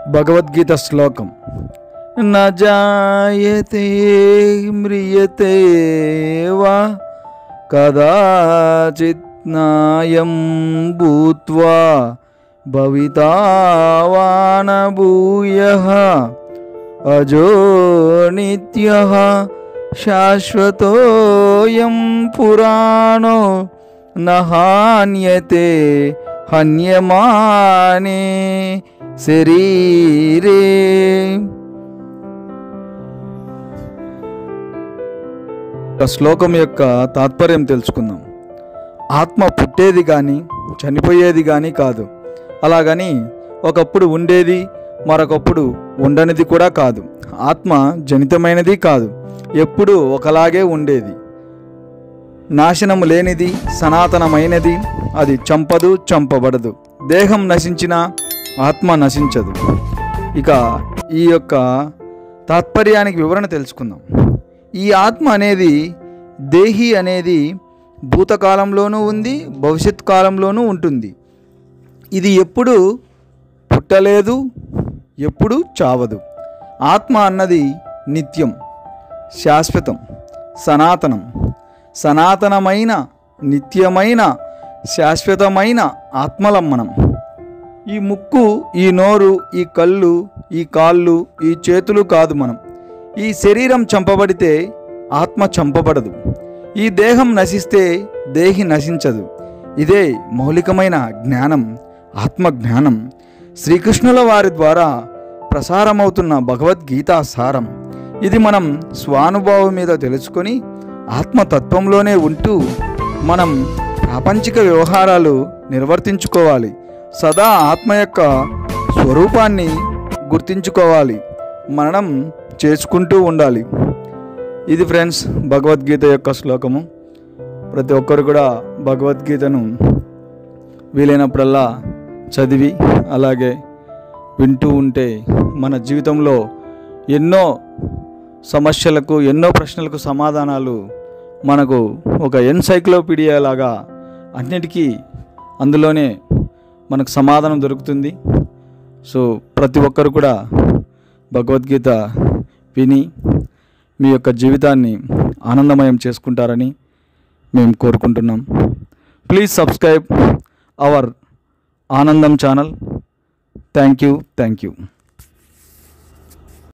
భగవద్గీత శ్లోకం న జాయతే మ్రియతే వా కదాచిత్ నాయం భూత్వా భవితావాన భూయః అజో నిత్య శాశ్వతోయం పురాణో నహాన్యతే హన్యమానే శరీరే ఒక శ్లోకం యొక్క తాత్పర్యం తెలుసుకుందాం ఆత్మ పుట్టేది కానీ చనిపోయేది కానీ కాదు అలాగని ఒకప్పుడు ఉండేది మరొకప్పుడు ఉండనిది కూడా కాదు ఆత్మ జనితమైనది కాదు ఎప్పుడూ ఒకలాగే ఉండేది నాశనము లేనిది సనాతనమైనది అది చంపదు చంపబడదు దేహం నశించినా ఆత్మ నశించదు ఇక ఈ యొక్క తాత్పర్యానికి వివరణ తెలుసుకుందాం ఈ ఆత్మ అనేది దేహి అనేది భూతకాలంలోనూ ఉంది భవిష్యత్ కాలంలోనూ ఉంటుంది ఇది ఎప్పుడు పుట్టలేదు ఎప్పుడు చావదు ఆత్మ అన్నది నిత్యం శాశ్వతం సనాతనం సనాతనమైన నిత్యమైన శాశ్వతమైన ఆత్మలమ్మనం ఈ ముక్కు ఈ నోరు ఈ కళ్ళు ఈ కాళ్ళు ఈ చేతులు కాదు మనం ఈ శరీరం చంపబడితే ఆత్మ చంపబడదు ఈ దేహం నశిస్తే దేహి నశించదు ఇదే మౌలికమైన జ్ఞానం ఆత్మ జ్ఞానం శ్రీకృష్ణుల వారి ద్వారా ప్రసారమవుతున్న భగవద్గీతా సారం ఇది మనం స్వానుభవం మీద తెలుసుకొని ఆత్మతత్వంలోనే ఉంటూ మనం ప్రాపంచిక వ్యవహారాలు నిర్వర్తించుకోవాలి సదా ఆత్మ యొక్క స్వరూపాన్ని గుర్తించుకోవాలి మరణం చేసుకుంటూ ఉండాలి ఇది ఫ్రెండ్స్ భగవద్గీత యొక్క శ్లోకము ప్రతి ఒక్కరు కూడా భగవద్గీతను వీలైనప్పుడల్లా చదివి అలాగే వింటూ ఉంటే మన జీవితంలో ఎన్నో సమస్యలకు ఎన్నో ప్రశ్నలకు సమాధానాలు మనకు ఒక ఎన్సైక్లోపీడియా లాగా అన్నిటికీ అందులోనే మనకు సమాధానం దొరుకుతుంది సో ప్రతి ఒక్కరు కూడా భగవద్గీత విని మీ యొక్క జీవితాన్ని ఆనందమయం చేసుకుంటారని మేము కోరుకుంటున్నాం please subscribe our Anandam channel thank you thank you